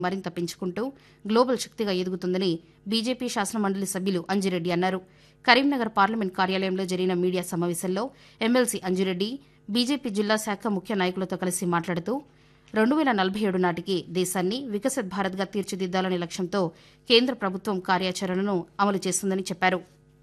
మరింత పెంచుకుంటూ గ్లోబల్ శక్తిగా ఎదుగుతుందని బీజేపీ శాసనమండలి సభ్యులు అంజిరెడ్డి అన్నారు కరీంనగర్ పార్లమెంట్ కార్యాలయంలో జరిగిన మీడియా సమావేశంలో ఎమ్మెల్సీ అంజిరెడ్డి బీజేపీ జిల్లా శాఖ ముఖ్య నాయకులతో కలిసి మాట్లాడుతూ రెండు వేల నలభై ఏడు నాటికి దేశాన్ని వికసిత్ భారత్గా తీర్చిదిద్దాలనే లక్ష్యంతో కేంద్ర ప్రభుత్వం కార్యాచరణను అమలు చేస్తుందని చెప్పారు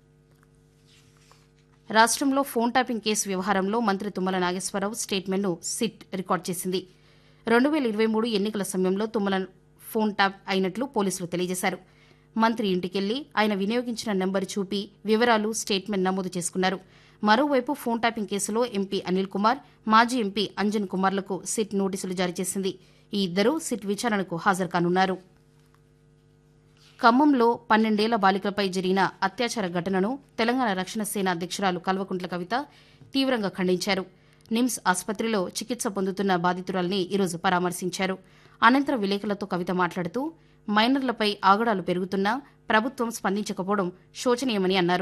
రాష్ట్రంలో ఫోన్ ట్యాపింగ్ కేసు వ్యవహారంలో మంత్రి తుమ్మల నాగేశ్వరరావు స్టేట్మెంట్ను సిట్ రికార్డు చేసింది రెండు వేల ఇరవై మూడు ఎన్నికల సమయంలో తుమ్మల ఫోన్ ట్యాప్ అయినట్లు పోలీసులు తెలియజేశారు మంత్రి ఇంటికెళ్లి ఆయన వినియోగించిన నెంబర్ చూపి వివరాలు స్టేట్మెంట్ నమోదు చేసుకున్నారు మరోవైపు ఫోన్ ట్యాపింగ్ కేసులో ఎంపీ అనిల్ కుమార్ మాజీ ఎంపీ అంజన్ కుమార్లకు సిట్ నోటీసులు జారీ చేసింది ఈ ఇద్దరూ సిట్ విచారణకు హాజరు కానున్నారు ఖమ్మంలో పన్నెండేళ్ల బాలికలపై జరిగిన అత్యాచార ఘటనను తెలంగాణ రక్షణ సేన అధ్యక్షురాలు కల్వకుంట్ల కవిత తీవ్రంగా ఖండించారు నిమ్స్ ఆసుపత్రిలో చికిత్స పొందుతున్న బాధితురాల్ని ఈరోజు పరామర్శించారు అనంతరం విలేకరులతో కవిత మాట్లాడుతూ మైనర్లపై ఆగడాలు పెరుగుతున్నా ప్రభుత్వం స్పందించకపోవడం శోచనీయమని అన్నారు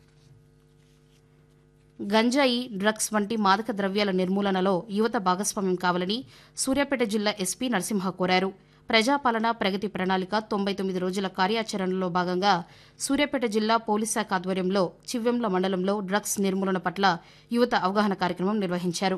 గంజాయి డ్రగ్స్ వంటి మాదక ద్రవ్యాల నిర్మూలనలో యువత భాగస్వామ్యం కావాలని సూర్యాపేట జిల్లా ఎస్పీ నరసింహ కోరారు ప్రజాపాలన ప్రగతి ప్రణాళిక తొంభై తొమ్మిది రోజుల కార్యాచరణలో భాగంగా సూర్యాపేట జిల్లా పోలీస్ శాఖ ఆధ్వర్యంలో చివ్వెంల మండలంలో డ్రగ్స్ నిర్మూలన పట్ల యువత అవగాహన కార్యక్రమం నిర్వహించారు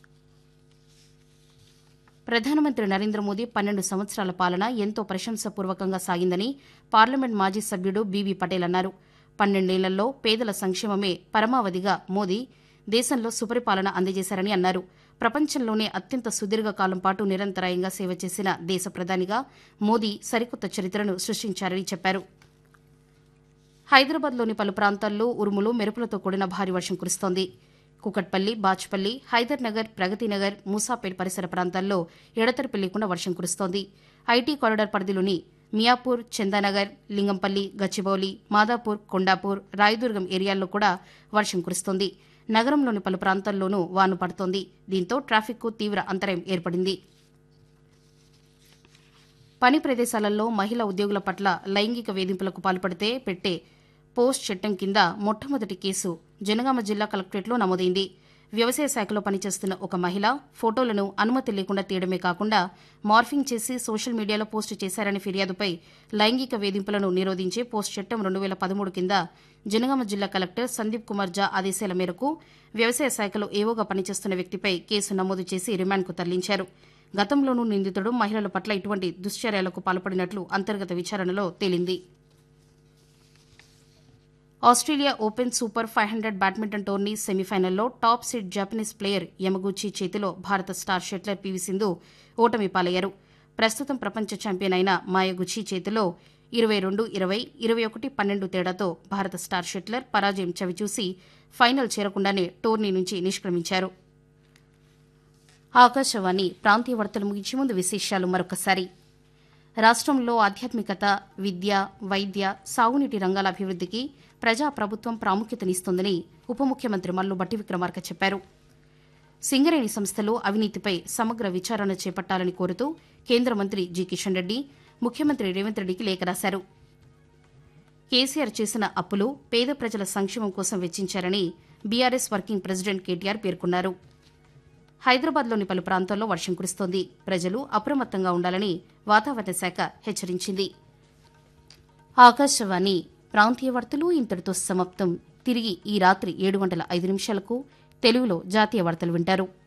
ప్రధానమంత్రి నరేంద్ర మోదీ పన్నెండు సంవత్సరాల పాలన ఎంతో ప్రశంసపూర్వకంగా సాగిందని పార్లమెంట్ మాజీ సభ్యుడు బీబీ పటేల్ అన్నారు పన్నెండేళ్లలో పేదల సంక్షేమమే పరమావధిగా మోదీ దేశంలో సుపరిపాలన అందజేశారని అన్నారు ప్రపంచంలోనే అత్యంత సుదీర్ఘ కాలం పాటు నిరంతరాయంగా సేవ చేసిన దేశ ప్రధానిగా మోదీ సరికొత్త చరిత్రను సృష్టించారని చెప్పారు హైదరాబాద్లోని పలు ప్రాంతాల్లో ఉరుములు మెరుపులతో కూడిన భారీ వర్షం కురుస్తోంది కుకట్పల్లి బాచ్పల్లి హైదర్ నగర్ ప్రగతినగర్ మూసాపేట్ పరిసర ప్రాంతాల్లో ఎడతెరిపి లేకుండా వర్షం కురుస్తోంది ఐటీ కారిడార్ పరిధిలోని మియాపూర్ చందానగర్ లింగంపల్లి గచ్చిబౌలి మాదాపూర్ కొండాపూర్ రాయదుర్గం ఏరియాల్లో కూడా వర్షం కురుస్తోంది నగరంలోని పలు ప్రాంతాల్లోనూ వాన పడుతోంది దీంతో ట్రాఫిక్కు తీవ్ర అంతరాయం ఏర్పడింది పని ప్రదేశాలలో మహిళా ఉద్యోగుల పట్ల లైంగిక వేధింపులకు పాల్పడితే పెట్టే పోస్ట్ చట్టం కింద మొట్టమొదటి కేసు జనగామ జిల్లా కలెక్టరేట్లో నమోదైంది వ్యవసాయ శాఖలో పనిచేస్తున్న ఒక మహిళ ఫోటోలను అనుమతి లేకుండా తీయడమే కాకుండా మార్ఫింగ్ చేసి సోషల్ మీడియాలో పోస్టు చేశారనే ఫిర్యాదుపై లైంగిక వేధింపులను నిరోధించే పోస్ట్ చట్టం రెండు వేల పదమూడు కింద జనగామ జిల్లా కలెక్టర్ సందీప్ కుమార్ జా ఆదేశాల మేరకు వ్యవసాయ శాఖలో ఏవోగా పనిచేస్తున్న వ్యక్తిపై కేసు నమోదు చేసి రిమాండ్కు తరలించారు గతంలోనూ నిందితుడు మహిళల పట్ల ఇటువంటి దుశ్చర్యలకు పాల్పడినట్లు అంతర్గత విచారణలో తేలింది Australia Open super five hundred badminton tourney సెమీఫైనల్లో top seed Japanese player Yamaguchi చేతిలో భారత స్టార్ షట్లర్ పీవీ సింధు ఓటమి పాలయ్యారు ప్రస్తుతం ప్రపంచ ఛాంపియన్ అయిన మాయగుచి చేతిలో ఇరవై రెండు ఇరవై ఇరవై ఒకటి పన్నెండు తేడాతో భారత స్టార్ షట్లర్ పరాజయం చవిచూసి ఫైనల్ చేరకుండానే టోర్నీ నుంచి నిష్క్రమించారు ఆకాశవాణి ప్రాంతీయ వార్తలు ముగించే ముందు విశేషాలు మరొకసారి రాష్ట్రంలో ఆధ్యాత్మికత విద్య వైద్య సాగునీటి రంగాల అభివృద్ధికి ప్రజా ప్రభుత్వం ప్రాముఖ్యతనిస్తోందని ఉప ముఖ్యమంత్రి మల్లు బట్టి విక్రమార్క చెప్పారు సింగరేణి సంస్థలో అవినీతిపై సమగ్ర విచారణ చేపట్టాలని కోరుతూ కేంద్ర మంత్రి జి కిషన్ రెడ్డి ముఖ్యమంత్రి రేవంత్ రెడ్డికి లేఖ రాశారు కేసీఆర్ చేసిన అప్పులు పేద ప్రజల సంక్షేమం కోసం వెచ్చించారని బీఆర్ఎస్ వర్కింగ్ ప్రెసిడెంట్ కేటీఆర్ పేర్కొన్నారు హైదరాబాద్లోని పలు ప్రాంతాల్లో వర్షం కురుస్తోంది ప్రజలు అప్రమత్తంగా ఉండాలని వాతావరణ శాఖ హెచ్చరించింది ఆకాశవాణి ప్రాంతీయ వార్తలు ఇంతటితో సమాప్తం తిరిగి ఈ రాత్రి ఏడు గంటల ఐదు నిమిషాలకు తెలుగులో జాతీయ వార్తలు వింటారు